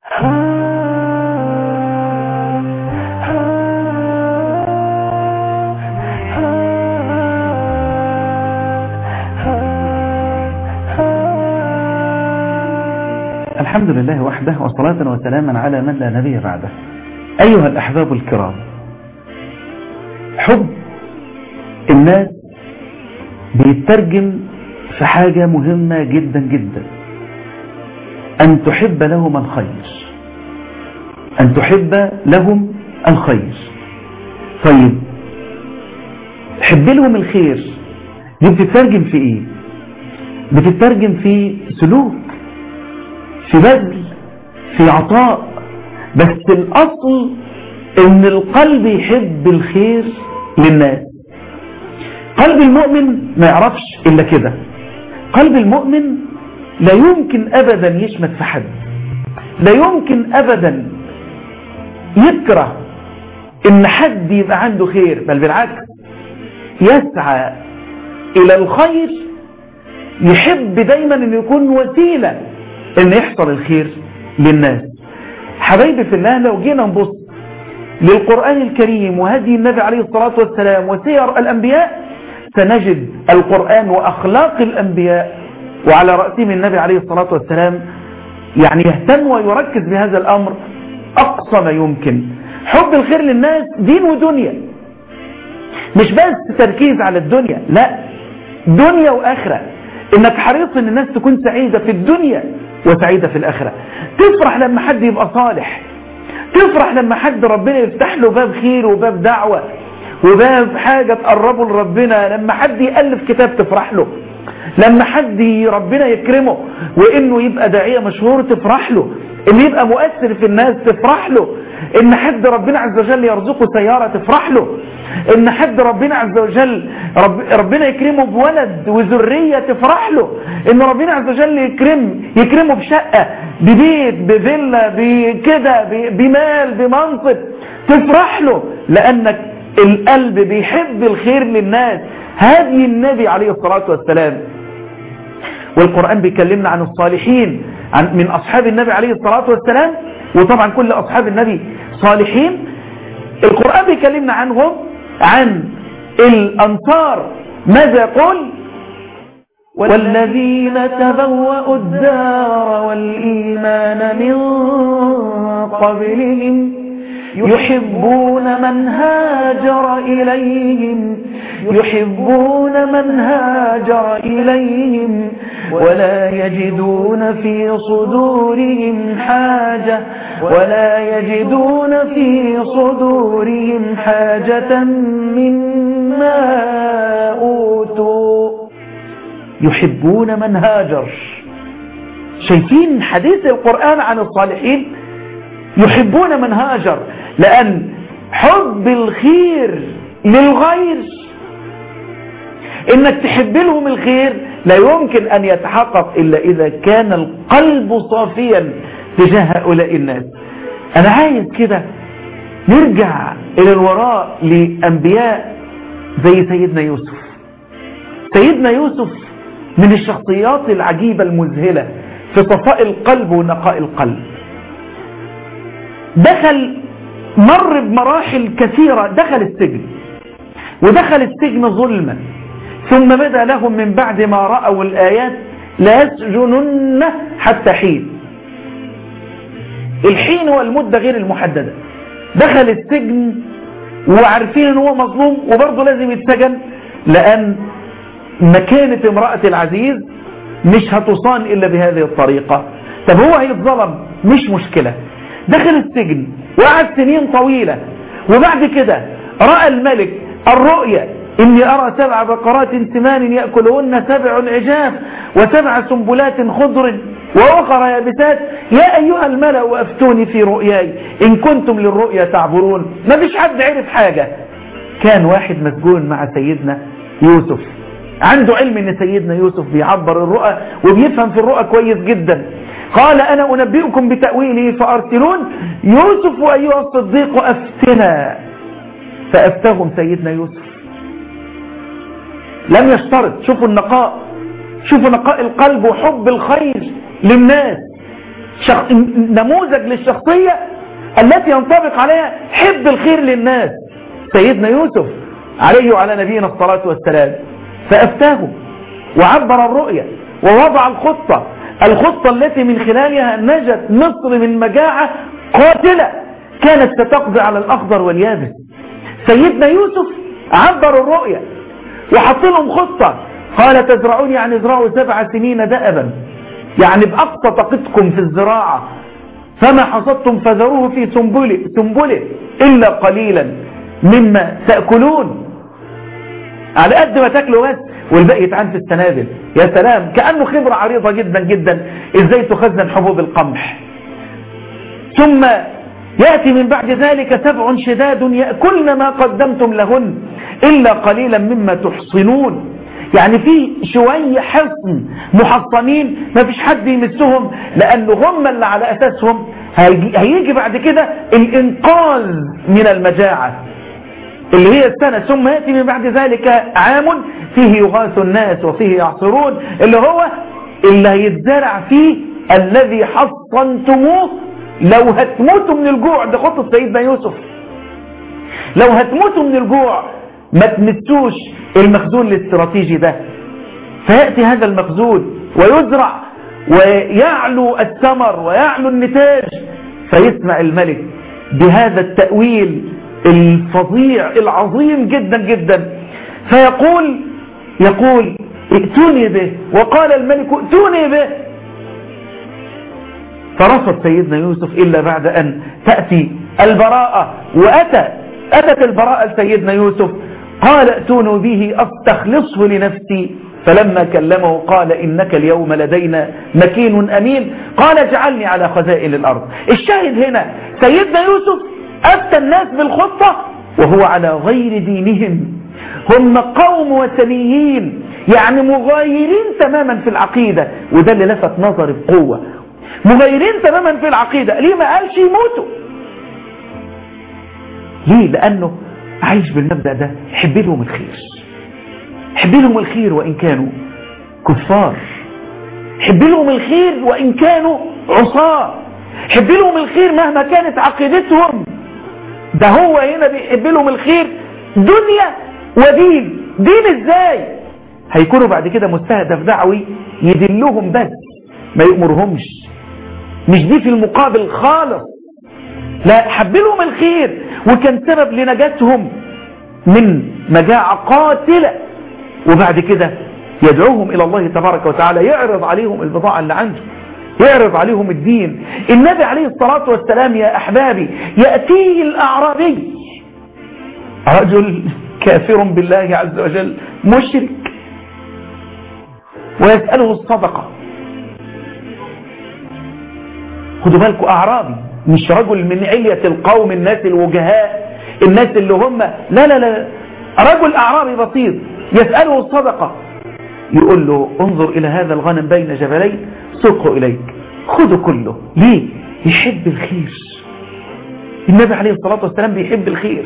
الحمد لله وحده وصلاة وسلاما على من لا نبي بعده أيها الأحباب الكرام حب الناس بيترجم في حاجة مهمة جدا جدا أن تحب لهم الخير أن تحب لهم الخير طيب حب لهم الخير دي بتترجم في ايه بتترجم في سلوك في بذل في عطاء بس الأصل ان القلب يحب الخير للناس قلب المؤمن ما يعرفش إلا كده قلب المؤمن لا يمكن أبدا يشمت في حد لا يمكن أبدا يكره ان حد يبقى عنده خير بل بالعكس يسعى الى الخير يحب دايما ان يكون وسيلة ان يحصل الخير للناس حبايبي في الله لو جينا نبص للقرآن الكريم وهدي النبي عليه الصلاة والسلام وسير الأنبياء سنجد القرآن وأخلاق الأنبياء وعلى رأسهم النبي عليه الصلاة والسلام يعني يهتم ويركز بهذا الأمر أقصى ما يمكن حب الخير للناس دين ودنيا مش بس تركيز على الدنيا لا دنيا وآخرة انك حريص ان الناس تكون سعيدة في الدنيا وسعيدة في الآخرة تفرح لما حد يبقى صالح تفرح لما حد ربنا يفتح له باب خير وباب دعوة وباب حاجة تقربه لربنا لما حد يألف كتاب تفرح له لما حد ربنا يكرمه وانه يبقى داعية مشهور تفرح له ان يبقى مؤثر في الناس تفرح له ان حد ربنا عز وجل يرزقه سيارة تفرح له ان حد ربنا عز وجل رب ربنا يكرمه بولد وذرية تفرح له ان ربنا عز وجل يكرم يكرمه بشقة ببيت بفيلا بكده بمال بمنصب تفرح له لانك القلب بيحب الخير للناس هذه النبي عليه الصلاة والسلام والقرآن بيكلمنا عن الصالحين عن من أصحاب النبي عليه الصلاة والسلام وطبعا كل أصحاب النبي صالحين القرآن بيكلمنا عنهم عن الأنصار ماذا يقول والذين تبوأوا الدار والإيمان من قبلهم يحبون من هاجر إليهم يحبون من هاجر إليهم ولا يجدون في صدورهم حاجة ولا يجدون في صدورهم حاجة مما أوتوا يحبون من هاجر شايفين حديث القرآن عن الصالحين يحبون من هاجر لأن حب الخير للغير انك تحب لهم الخير لا يمكن ان يتحقق الا اذا كان القلب صافيا تجاه هؤلاء الناس انا عايز كده نرجع الى الوراء لانبياء زي سيدنا يوسف سيدنا يوسف من الشخصيات العجيبة المذهلة في صفاء القلب ونقاء القلب دخل مر بمراحل كثيرة دخل السجن ودخل السجن ظلما ثم بدا لهم من بعد ما رأوا الآيات لا يسجنن حتى حين الحين هو المدة غير المحددة دخل السجن وعارفين ان هو مظلوم وبرضه لازم يتسجن لأن مكانة امرأة العزيز مش هتصان إلا بهذه الطريقة طب هو هيتظلم مش مشكلة دخل السجن وقعد سنين طويلة وبعد كده رأى الملك الرؤية إني أرى سبع بقرات سمان يأكلهن سبع عجاف وسبع سنبلات خضر وأخرى يابسات يا أيها الملأ أفتوني في رؤياي إن كنتم للرؤيا تعبرون ما فيش حد عرف حاجة كان واحد مسجون مع سيدنا يوسف عنده علم ان سيدنا يوسف بيعبر الرؤى وبيفهم في الرؤى كويس جدا قال انا انبئكم بتأويله فارسلون يوسف ايها الصديق افتنا فافتهم سيدنا يوسف لم يشترط شوفوا النقاء شوفوا نقاء القلب وحب الخير للناس شخ... نموذج للشخصية التي ينطبق عليها حب الخير للناس سيدنا يوسف عليه وعلى نبينا الصلاة والسلام فأفتاه وعبر الرؤية ووضع الخطة الخطة التي من خلالها نجت مصر من مجاعة قاتلة كانت ستقضي على الأخضر واليابس سيدنا يوسف عبر الرؤية وحط لهم خطة قال تزرعون يعني ازرعوا سبع سنين دأبا يعني بأقصى طاقتكم في الزراعة فما حصدتم فذروه في سنبله, سنبله إلا قليلا مما تأكلون على قد ما تاكلوا بس والباقي يتعان في السنابل يا سلام كأنه خبرة عريضة جدا جدا ازاي تخزن حبوب القمح ثم يأتي من بعد ذلك سبع شداد يأكلن ما قدمتم لهن إلا قليلا مما تحصنون يعني في شوية حصن محصنين ما فيش حد يمسهم لأنه هم اللي على أساسهم هيجي, هيجي بعد كده الإنقاذ من المجاعة اللي هي السنة ثم يأتي من بعد ذلك عام فيه يغاث الناس وفيه يعصرون اللي هو اللي هيتزرع فيه الذي حصنتموه لو هتموتوا من الجوع ده خطة سيدنا يوسف لو هتموتوا من الجوع ما تمسوش المخزون الاستراتيجي ده فيأتي هذا المخزون ويزرع ويعلو الثمر ويعلو النتاج فيسمع الملك بهذا التأويل الفظيع العظيم جدا جدا فيقول يقول ائتوني به وقال الملك ائتوني به فرفض سيدنا يوسف إلا بعد أن تأتي البراءة وأتى أتت البراءة لسيدنا يوسف قال ائتونوا به أستخلصه لنفسي فلما كلمه قال إنك اليوم لدينا مكين أمين قال اجعلني على خزائن الأرض الشاهد هنا سيدنا يوسف أفتى الناس بالخطة وهو على غير دينهم هم قوم وثنيين يعني مغايرين تماما في العقيدة وده اللي لفت نظري بقوة مغايرين تماما في العقيدة ليه ما قالش يموتوا ليه لأنه عايش بالمبدأ ده حب لهم الخير حب لهم الخير وإن كانوا كفار حب لهم الخير وإن كانوا عصاة حب لهم الخير مهما كانت عقيدتهم ده هو هنا بيحب لهم الخير دنيا ودين دين ازاي هيكونوا بعد كده مستهدف دعوي يدلهم بس ما يأمرهمش مش دي في المقابل خالص لا حب لهم الخير وكان سبب لنجاتهم من مجاعة قاتلة وبعد كده يدعوهم إلى الله تبارك وتعالى يعرض عليهم البضاعة اللي عنده يعرض عليهم الدين النبي عليه الصلاة والسلام يا أحبابي يأتيه الأعرابي رجل كافر بالله عز وجل مشرك ويسأله الصدقة خدوا بالكم أعرابي مش رجل من علية القوم الناس الوجهاء الناس اللي هم لا لا لا رجل أعرابي بسيط يسأله الصدقة يقول له انظر إلى هذا الغنم بين جبلين سقه إليك خذه كله ليه يحب الخير النبي عليه الصلاة والسلام بيحب الخير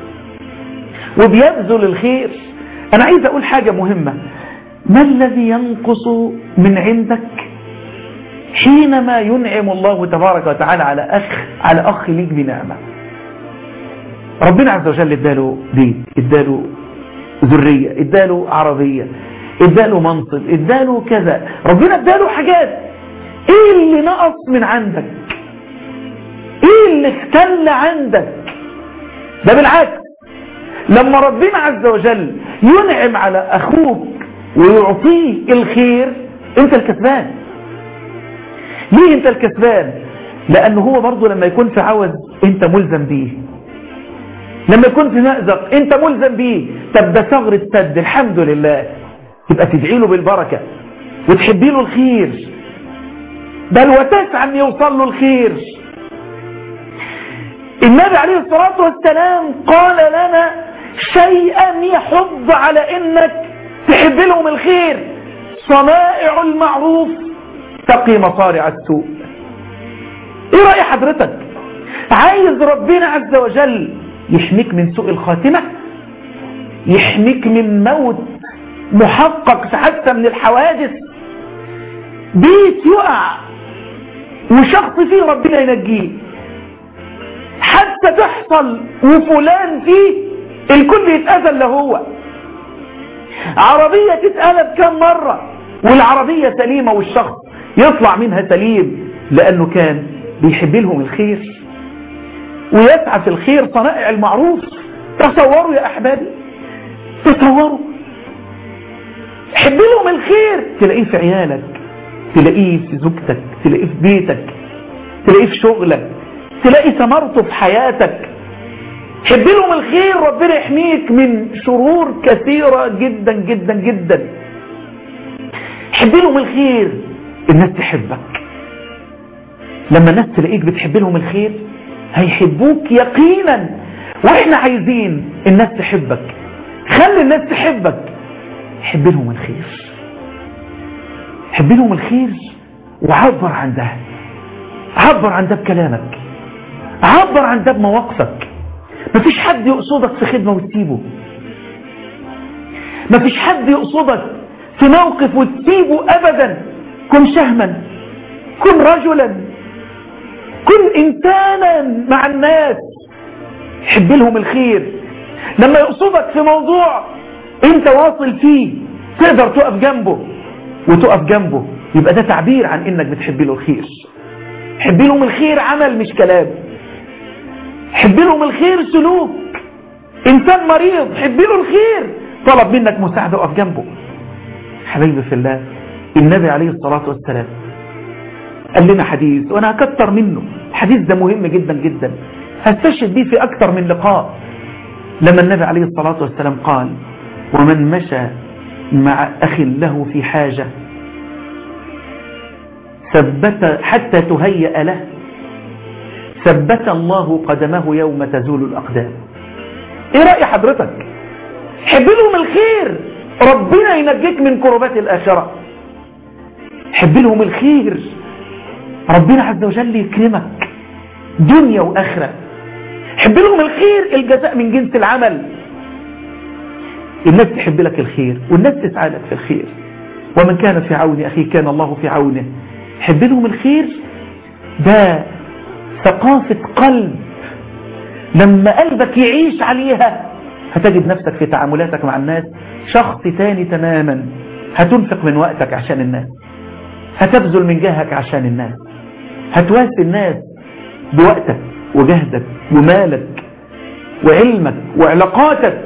وبيبذل الخير أنا عايز أقول حاجة مهمة ما الذي ينقص من عندك حينما ينعم الله تبارك وتعالى على أخ على أخ ليك بنعمة ربنا عز وجل اداله دين اداله ذرية اداله عربية اداله منصب اداله كذا ربنا اداله حاجات ايه اللي نقص من عندك ايه اللي اختل عندك ده بالعكس لما ربنا عز وجل ينعم على اخوك ويعطيه الخير انت الكسبان ليه انت الكسبان لانه هو برضه لما يكون في عوز انت ملزم بيه لما يكون في مأزق انت ملزم بيه طب ده ثغر السد الحمد لله يبقى تدعي له بالبركة وتحبي له الخير بل وتسعى ان يوصل له الخير النبي عليه الصلاة والسلام قال لنا شيئا يحض على انك تحب لهم الخير صنائع المعروف تقي مصارع السوء ايه رأي حضرتك عايز ربنا عز وجل يحميك من سوء الخاتمة يحميك من موت محقق حتى من الحوادث بيت يقع وشخص فيه ربنا ينجيه حتى تحصل وفلان فيه الكل يتأذى له هو عربية تتقلب كم مرة والعربية سليمة والشخص يطلع منها سليم لأنه كان بيحب لهم الخير ويسعى في الخير صنائع المعروف تصوروا يا أحبابي تصوروا حب لهم الخير تلاقيه في عيالك تلاقيه في زوجتك تلاقيه في بيتك تلاقيه في شغلك تلاقي ثمرته في حياتك حب لهم الخير ربنا يحميك من شرور كثيرة جدا جدا جدا حب لهم الخير الناس تحبك لما الناس تلاقيك بتحب لهم الخير هيحبوك يقينا واحنا عايزين الناس تحبك خلي الناس تحبك حب لهم الخير حب لهم الخير وعبر عن ده عبر عن ده بكلامك عبر عن ده بمواقفك مفيش حد يقصدك في خدمة وتسيبه مفيش حد يقصدك في موقف وتسيبه أبدا كن شهما كن رجلا كن إنسانا مع الناس حب لهم الخير لما يقصدك في موضوع انت واصل فيه تقدر تقف جنبه وتقف جنبه يبقى ده تعبير عن انك بتحب له الخير حب لهم الخير عمل مش كلام حب لهم الخير سلوك انسان مريض حب له الخير طلب منك مساعدة وقف جنبه حبيبي في الله النبي عليه الصلاة والسلام قال لنا حديث وانا هكتر منه الحديث ده مهم جدا جدا هستشهد بيه في اكتر من لقاء لما النبي عليه الصلاة والسلام قال ومن مشى مع أخ له في حاجة ثبت حتى تهيأ له ثبت الله قدمه يوم تزول الأقدام ايه رأي حضرتك حب لهم الخير ربنا ينجيك من كربات الآخرة حب لهم الخير ربنا عز وجل يكرمك دنيا وآخرة حب لهم الخير الجزاء من جنس العمل الناس تحب لك الخير والناس تسعى لك في الخير ومن كان في عون أخيه كان الله في عونه حب لهم الخير ده ثقافة قلب لما قلبك يعيش عليها هتجد نفسك في تعاملاتك مع الناس شخص تاني تماما هتنفق من وقتك عشان الناس هتبذل من جهك عشان الناس هتواسي الناس بوقتك وجهدك ومالك وعلمك وعلاقاتك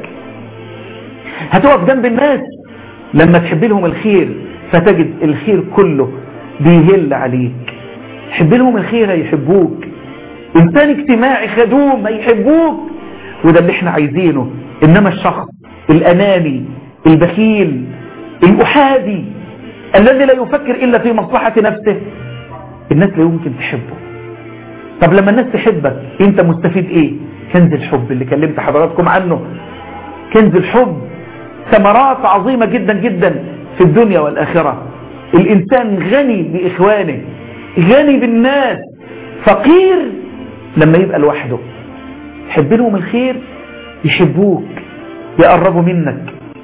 هتقف جنب الناس لما تحب لهم الخير فتجد الخير كله بيهل عليك حب لهم الخير هيحبوك انسان اجتماعي خدوم هيحبوك وده اللي احنا عايزينه انما الشخص الاناني البخيل الاحادي الذي لا يفكر الا في مصلحة نفسه الناس لا يمكن تحبه طب لما الناس تحبك انت مستفيد ايه كنز الحب اللي كلمت حضراتكم عنه كنز الحب ثمرات عظيمة جدا جدا في الدنيا والآخرة الإنسان غني بإخوانه غني بالناس فقير لما يبقى لوحده حب لهم الخير يحبوك يقربوا منك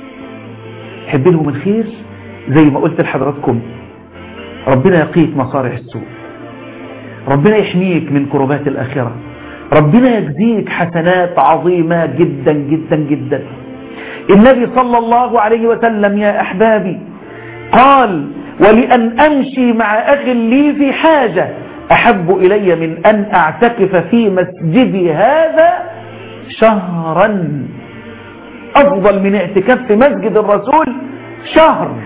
حب لهم الخير زي ما قلت لحضراتكم ربنا يقيك مصارع السوء ربنا يحميك من كربات الآخرة ربنا يجزيك حسنات عظيمة جدا جدا جدا النبي صلى الله عليه وسلم يا أحبابي قال ولأن أمشي مع أخ لي في حاجة أحب إلي من أن أعتكف في مسجدي هذا شهرا أفضل من اعتكاف في مسجد الرسول شهر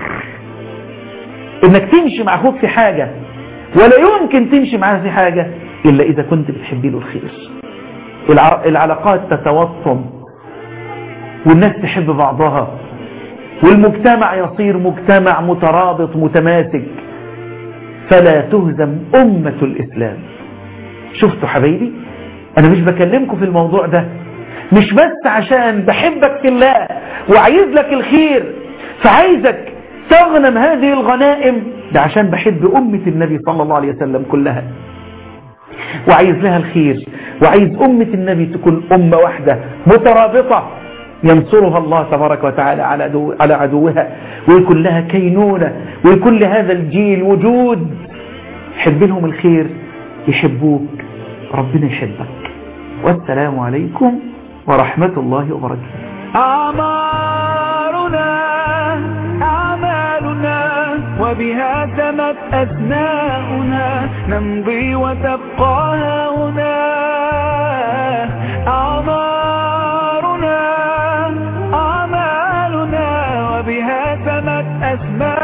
إنك تمشي مع أخوك في حاجة ولا يمكن تمشي معاه في حاجة إلا إذا كنت بتحبي له الخير العلاقات تتوطم والناس تحب بعضها والمجتمع يصير مجتمع مترابط متماسك فلا تهزم أمة الإسلام شفتوا حبايبي أنا مش بكلمكم في الموضوع ده مش بس عشان بحبك في الله وعايز لك الخير فعايزك تغنم هذه الغنائم ده عشان بحب أمة النبي صلى الله عليه وسلم كلها وعايز لها الخير وعايز أمة النبي تكون أمة واحدة مترابطة ينصرها الله تبارك وتعالى على عدو على عدوها ويكون لها كينونة ويكون لهذا الجيل وجود حب لهم الخير يحبوك ربنا يحبك والسلام عليكم ورحمة الله وبركاته أعمارنا أعمالنا وبها تمت أثناؤنا نمضي وتبقى هنا أعمارنا أعمالنا وبها تمت أسماؤنا